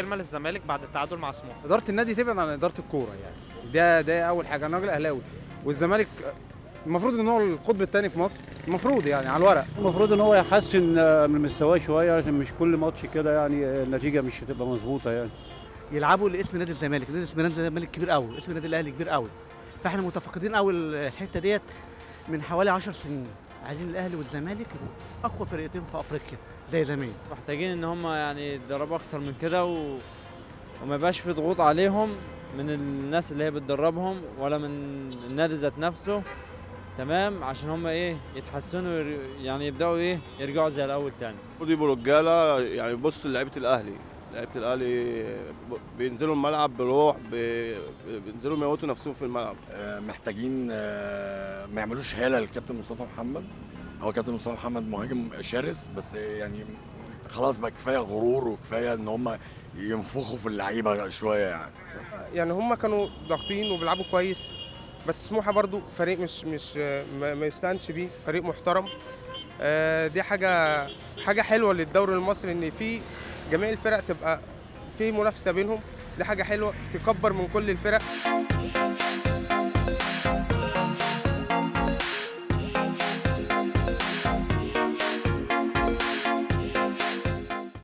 كلمه للزمالك بعد التعادل مع سموحه اداره النادي تبعد عن اداره الكوره يعني ده ده اول حاجه انا راجل اهلاوي والزمالك المفروض ان هو القطب الثاني في مصر المفروض يعني على الورق المفروض ان هو يحسن آه، من مستواه شويه عشان مش كل ماتش كده يعني آه، النتيجه مش هتبقى مظبوطه يعني يلعبوا لاسم نادي الزمالك نادي اسم نادي الزمالك كبير قوي اسم النادي الاهلي كبير قوي فاحنا متفقدين قوي الحته ديت من حوالي 10 سنين عايزين الاهلي والزمالك يبقوا اقوى فرقتين في افريقيا زي زمان محتاجين ان هم يعني يتدربوا اكتر من كده و... وما يبقاش في ضغوط عليهم من الناس اللي هي بتدربهم ولا من النادي ذات نفسه تمام عشان هم ايه يتحسنوا ير- يعني يبداوا ايه يرجعوا زي الاول تاني المفروض يبقوا رجاله يعني بص لعيبه الاهلي لعيبه الاهلي بينزلوا الملعب بروح بي- بينزلوا يموتوا نفسهم في الملعب آه، محتاجين آه، ما يعملوش هاله للكابتن مصطفى محمد هو كابتن مصطفى محمد مهاجم شرس بس يعني خلاص بقى كفايه غرور وكفايه ان هم ينفخوا في اللعيبه شويه يعني بس. يعني هم كانوا ضاغطين وبيلعبوا كويس بس سموحه برضو فريق مش مش ما ما يستهانش بيه فريق محترم آه، دي حاجه حاجه حلوه للدوري المصري ان في جميع الفرق تبقى في منافسه بينهم دي حاجه حلوه تكبر من كل الفرق